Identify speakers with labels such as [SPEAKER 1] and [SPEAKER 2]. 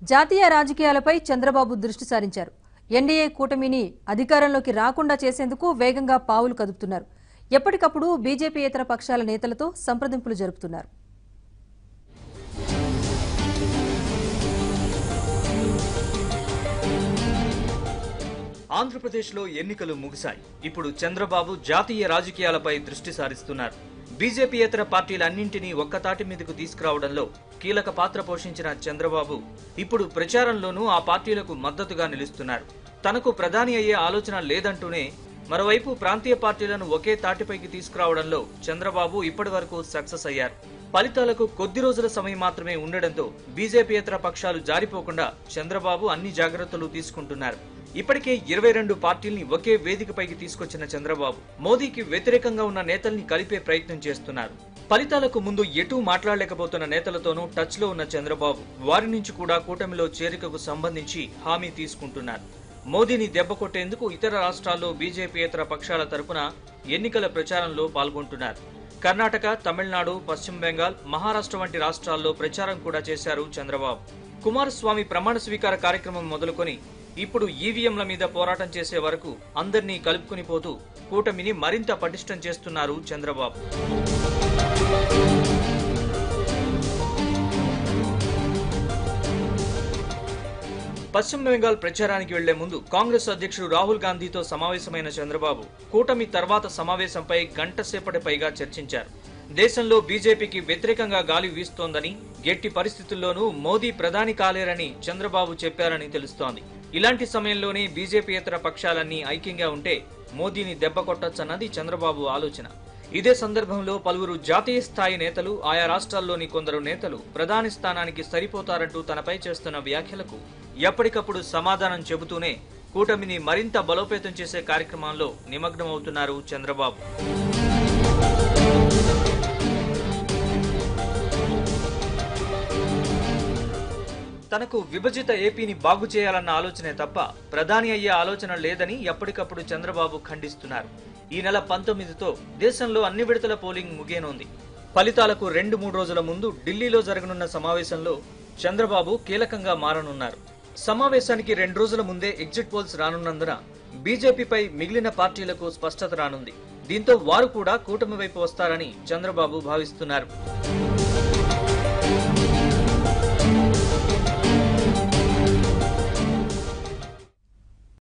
[SPEAKER 1] జాతీయ రాజకీయాలపై చంద్రబాబు దృష్టి సారించారు ఎన్డీఏ కూటమిని అధికారంలోకి రాకుండా చేసేందుకు వేగంగా పావులు కదుపుతున్నారు ఎప్పటికప్పుడు బీజేపీయేతర పక్షాల నేతలతో సంప్రదింపులు జరుపుతున్నారు
[SPEAKER 2] ఆంధ్రప్రదేశ్లో ఎన్నికలు ముగిశాయి ఇప్పుడు చంద్రబాబు జాతీయ రాజకీయాలపై దృష్టి సారిస్తున్నారు బీజేపీయేతర పార్టీలన్నింటినీ ఒక్కతాటి మీదకు తీసుకురావడంలో కీలక పాత్ర పోషించిన చంద్రబాబు ఇప్పుడు ప్రచారంలోనూ ఆ పార్టీలకు మద్దతుగా నిలుస్తున్నారు తనకు ప్రధాని అయ్యే ఆలోచన లేదంటూనే మరోవైపు ప్రాంతీయ పార్టీలను ఒకే తాటిపైకి తీసుకురావడంలో చంద్రబాబు ఇప్పటివరకు సక్సెస్ అయ్యారు ఫలితాలకు కొద్ది రోజుల సమయం మాత్రమే ఉండడంతో బీజేపీయేతర పక్షాలు జారిపోకుండా చంద్రబాబు అన్ని జాగ్రత్తలు తీసుకుంటున్నారు ఇప్పటికే ఇరవై రెండు పార్టీల్ని ఒకే వేదికపైకి తీసుకొచ్చిన చంద్రబాబు మోదీకి వ్యతిరేకంగా ఉన్న నేతల్ని కలిపే ప్రయత్నం చేస్తున్నారు ఫలితాలకు ముందు ఎటూ మాట్లాడలేకపోతున్న నేతలతోనూ టచ్ లో ఉన్న చంద్రబాబు వారి నుంచి కూడా కూటమిలో చేరికకు సంబంధించి హామీ తీసుకుంటున్నారు మోదీని దెబ్బకొట్టేందుకు ఇతర రాష్ట్రాల్లో బీజేపీయేతర పక్షాల తరపున ఎన్నికల ప్రచారంలో పాల్గొంటున్నారు కర్ణాటక తమిళనాడు పశ్చిమ బెంగాల్ మహారాష్ట్ర వంటి రాష్ట్రాల్లో ప్రచారం కూడా చేశారు చంద్రబాబు కుమారస్వామి ప్రమాణ స్వీకార కార్యక్రమం మొదలుకొని ఇప్పుడు ఈవీఎంల మీద పోరాటం చేసే వరకు అందర్నీ కలుపుకుని పోతూ కూటమిని మరింత పటిష్టం చేస్తున్నారు చంద్రబాబు పశ్చిమ బెంగాల్ ప్రచారానికి వెళ్లే ముందు కాంగ్రెస్ అధ్యక్షుడు రాహుల్ గాంధీతో సమావేశమైన చంద్రబాబు కూటమి తర్వాత సమావేశంపై గంట సేపటి పైగా చర్చించారు దేశంలో బీజేపీకి వ్యతిరేకంగా గాలి వీస్తోందని గట్టి పరిస్థితుల్లోనూ మోదీ ప్రధాని కాలేరని చంద్రబాబు చెప్పారని తెలుస్తోంది ఇలాంటి సమయంలోనే బీజేపీయేతర పక్షాలన్నీ ఐక్యంగా ఉంటే మోదీని దెబ్బ కొట్టొచ్చన్నది చంద్రబాబు ఆలోచన ఇదే సందర్భంలో పలువురు జాతీయ స్థాయి నేతలు ఆయా రాష్ట్రాల్లోని కొందరు నేతలు ప్రధాని స్థానానికి సరిపోతారంటూ తనపై చేస్తున్న వ్యాఖ్యలకు ఎప్పటికప్పుడు సమాధానం చెబుతూనే కూటమిని మరింత బలోపేతం చేసే కార్యక్రమంలో నిమగ్నమవుతున్నారు చంద్రబాబు తనకు విభజిత ఏపీని బాగు చేయాలన్న ఆలోచనే తప్ప ప్రధాని అయ్యే ఆలోచన లేదని ఎప్పటికప్పుడు చంద్రబాబు ఖండిస్తున్నారు ఈ నెల పంతొమ్మిదితో దేశంలో అన్ని విడతల పోలింగ్ ముగియనుంది ఫలితాలకు రెండు మూడు రోజుల ముందు ఢిల్లీలో జరగనున్న సమావేశంలో చంద్రబాబు కీలకంగా మారనున్నారు సమావేశానికి రెండు రోజుల ముందే ఎగ్జిట్ పోల్స్ రానున్నందున బీజేపీపై మిగిలిన పార్టీలకు స్పష్టత రానుంది దీంతో వారు కూడా కూటమి వైపు వస్తారని చంద్రబాబు భావిస్తున్నారు